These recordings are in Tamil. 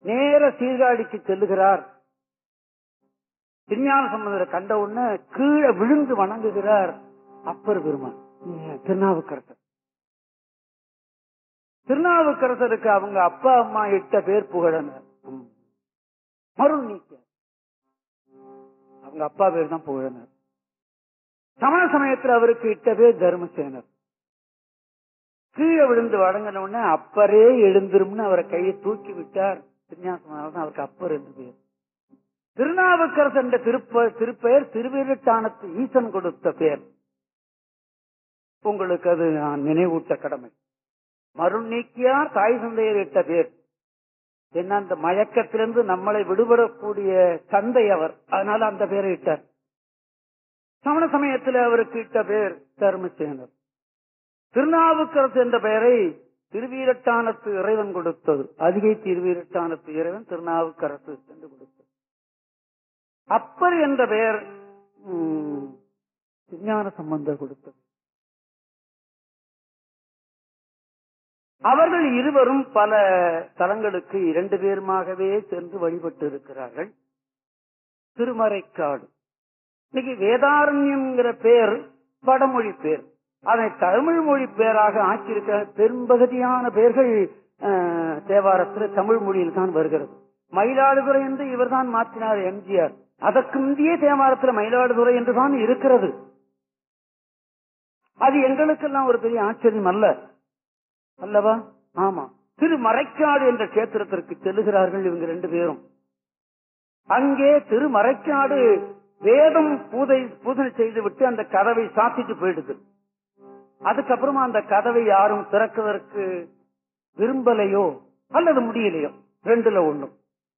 நேர சீர்காழிக்கு செல்லுகிறார் திருஞான சம்பந்தரை கண்ட உடனே கீழே விழுந்து வணங்குகிறார் அப்பர் பெருமான் உம், திருநாவுக்கரசர் திருநாவுக்கரசருக்கு அவங்க அப்பா அம்மா இட்ட பேர் புகழனர் உம். மருள் நீக்க அவங்க அப்பா பேர் தான் புகழனர் சமண சமயத்தில் அவருக்கு இட்ட பேர் தர்மசேனர் கீழே விழுந்து வழங்கின உடனே அப்பரே எழுந்திரும்னு அவரை கையை தூக்கி விட்டார் திருஞாசனால தான் அவருக்கு அப்பர் என்று பேர் திருநாவுக்கரசர் என்ற திருப்ப திருப்பெயர் திருவிருட்டானத்து ஈசன் கொடுத்த பெயர் உங்களுக்கு அது நான் நினைவூட்ட கடமை மருள் நீக்கியார் தாய் தந்தையர் இட்ட பேர் என்ன அந்த மயக்கத்திலிருந்து நம்மளை விடுபடக்கூடிய தந்தை அவர் அதனால அந்த பேரை இட்டார் சமண சமயத்தில் அவருக்கு இட்ட பேர் தர்மசேனர் திருநாவுக்கரசு என்ற பெயரை திருவீரட்டானத்து இறைவன் கொடுத்தது அதிகை திருவீரட்டானத்து இறைவன் திருநாவுக்கரசு என்று கொடுத்தது அப்பர் என்ற பெயர் ம், விஞ்ஞான சம்பந்தர் கொடுத்தது அவர்கள் இருவரும் பல தலங்களுக்கு இரண்டு பேருமாகவே சென்று வழிபட்டு இருக்கிறார்கள் திருமறைக்காடு இன்னைக்கு வேதாரண்யம்ங்கிற பேர் வடமொழி பேர் அதை தமிழ் மொழி பேராக ஆக்கியிருக்கிற பெரும்பகுதியான பேர்கள் அஹ், தேவாரத்தில் தமிழ் மொழியில் தான் வருகிறது மயிலாடுதுறை என்று இவர்தான் மாற்றினார் எம்ஜிஆர் அதற்கு முந்தைய தேவாரத்தில் மயிலாடுதுறை என்றுதான் இருக்கிறது அது எங்களுக்கெல்லாம் ஒரு பெரிய ஆச்சரியம் அல்ல அல்லவா ஆமா திருமறைக்காடு என்ற கேத்திரத்திற்கு செல்லுகிறார்கள் இவங்க ரெண்டு பேரும் அங்கே திருமறைக்காடு வேதம் பூதை பூஜனை செய்து விட்டு அந்த கதவை சாத்திட்டு போயிடுது அதுக்கப்புறமா அந்த கதவை யாரும் திறக்குவதற்கு விரும்பலையோ அல்லது முடியலையோ ரெண்டுல ஒண்ணும்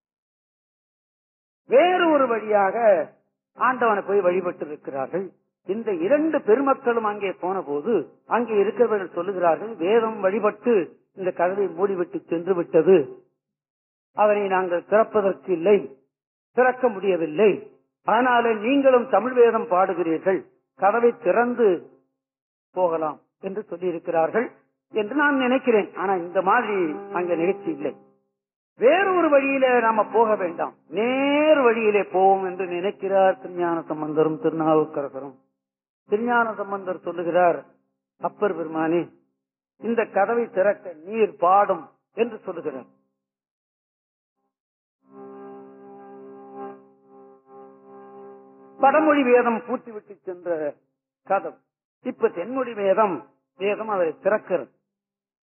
வேறு ஒரு வழியாக ஆண்டவனை போய் வழிபட்டு இருக்கிறார்கள் இந்த இரண்டு பெருமக்களும் அங்கே போன போது அங்கே இருக்கிறவர்கள் சொல்லுகிறார்கள் வேதம் வழிபட்டு இந்த கதவை மூடிவிட்டு சென்று விட்டது அவரை நாங்கள் திறப்பதற்கு இல்லை திறக்க முடியவில்லை ஆனாலே நீங்களும் தமிழ் வேதம் பாடுகிறீர்கள் கதவை திறந்து போகலாம் என்று சொல்லியிருக்கிறார்கள் என்று நான் நினைக்கிறேன் ஆனா இந்த மாதிரி அங்க நிகழ்ச்சி இல்லை வேறொரு வழியில நாம போக வேண்டாம் நேர் வழியிலே போவோம் என்று நினைக்கிறார் திருஞான சம்பந்தரும் திருநாவுக்கரசரும் திருஞான சம்பந்தர் சொல்லுகிறார் அப்பர் பெருமானே இந்த கதவை திறக்க நீர் பாடும் என்று சொல்லுகிறார் வடமொழி வேதம் பூட்டிவிட்டு சென்ற கதவு இப்ப தென்மொழி வேதம் வேதம் அதை திறக்கிறது